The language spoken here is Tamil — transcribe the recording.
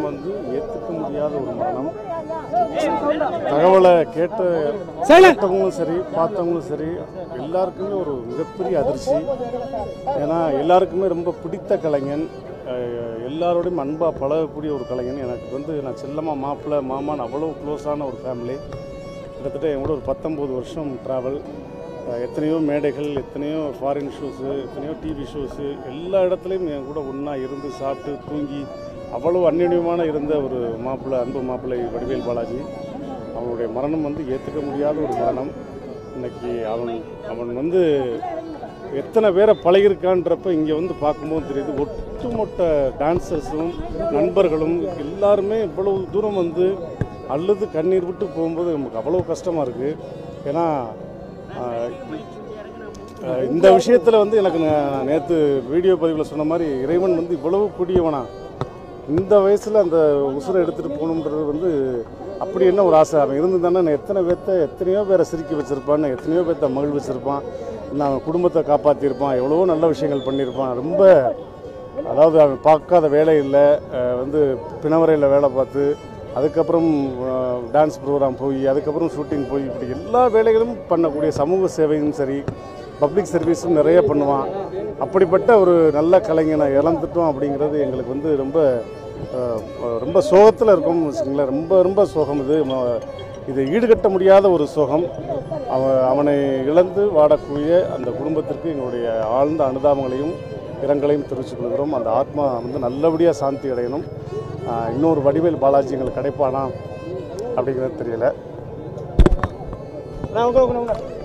மரணம் வந்து ஏற்றுக்க முடியாத ஒரு மரணம் தகவலை கேட்ட கேட்டவங்களும் சரி பார்த்தவங்களும் சரி எல்லாருக்குமே ஒரு மிகப்பெரிய அதிர்ச்சி ஏன்னா எல்லாருக்குமே ரொம்ப பிடித்த கலைஞன் அஹ், எல்லாரோடையும் அன்பாக பழகக்கூடிய ஒரு கலைஞன் எனக்கு வந்து நான் செல்லம்மா மாப்பிள்ளை மாமான்னு அவ்வளோ க்ளோஸான ஒரு ஃபேமிலி கிட்டத்தட்ட என் கூட ஒரு பத்தொம்போது வருஷம் ட்ராவல் எத்தனையோ மேடைகள் எத்தனையோ ஃபாரின் ஷோஸு எத்தனையோ டிவி ஷோஸு எல்லா இடத்துலையும் என் கூட ஒன்றா இருந்து சாப்பிட்டு தூங்கி அவ்வளோ அந்நியமான இருந்த ஒரு மாப்பிள்ளை அன்பு மாப்பிள்ளை வடிவேல் பாலாஜி அவனுடைய மரணம் வந்து ஏற்றுக்க முடியாத ஒரு மரணம் இன்னைக்கு அவன் அவன் வந்து எத்தனை பேரை பழகிருக்கான்றப்ப இங்கே வந்து பார்க்கும்போது தெரியுது ஒட்டுமொத்த டான்சர்ஸும் நண்பர்களும் எல்லாருமே இவ்வளவு தூரம் வந்து அழுது கண்ணீர் விட்டு போகும்போது நமக்கு அவ்வளோ கஷ்டமாக இருக்குது ஏன்னா ஆஹ், ஆஹ், இந்த விஷயத்தில் வந்து எனக்கு நேற்று வீடியோ பதிவில் சொன்ன மாதிரி இறைவன் வந்து இவ்வளவு கூடியவனா இந்த வயசில் அந்த உசுரை எடுத்துகிட்டு போகணுன்றது வந்து அப்படி என்ன ஒரு ஆசை அவன் இருந்து தானே எத்தனை பேர்த்த எத்தனையோ பேரை சிரிக்க வச்சுருப்பான் எத்தனையோ பேர்த்த மகிழ் வச்சுருப்பான் இன்னும் அவன் குடும்பத்தை காப்பாற்றியிருப்பான் எவ்வளவோ நல்ல விஷயங்கள் பண்ணியிருப்பான் ரொம்ப அதாவது அவன் பார்க்காத வேலை இல்லை அஹ் வந்து பிணவரையில் வேலை பார்த்து அதுக்கப்புறம் டான்ஸ் ப்ரோக்ராம் போய் அதுக்கப்புறம் ஷூட்டிங் போய் இப்படி எல்லா வேலைகளும் பண்ணக்கூடிய சமூக சேவையும் சரி பப்ளிக் சர்வீஸும் நிறைய பண்ணுவான் அப்படிப்பட்ட ஒரு நல்ல கலைஞனை இழந்துட்டோம் அப்படிங்கிறது எங்களுக்கு வந்து ரொம்ப அஹ், ரொம்ப சோகத்தில் இருக்கோம்னு வச்சுக்கோங்களேன் ரொம்ப ரொம்ப சோகம் இது ம- இது ஈடுகட்ட முடியாத ஒரு சோகம் அவன் அவனை இழந்து வாடக்கூடிய அந்த குடும்பத்திற்கு எங்களுடைய ஆழ்ந்த அனுதாபங்களையும் இரங்கலையும் தெரிவித்துக் கொள்கிறோம் அந்த ஆத்மா வந்து நல்லபடியாக சாந்தி அடையணும் ஆஹ் இன்னொரு வடிவேல் பாலாஜி எங்களுக்கு கிடைப்பானா அப்படிங்கிறது தெரியல நான் உங்க உங்க- உங்க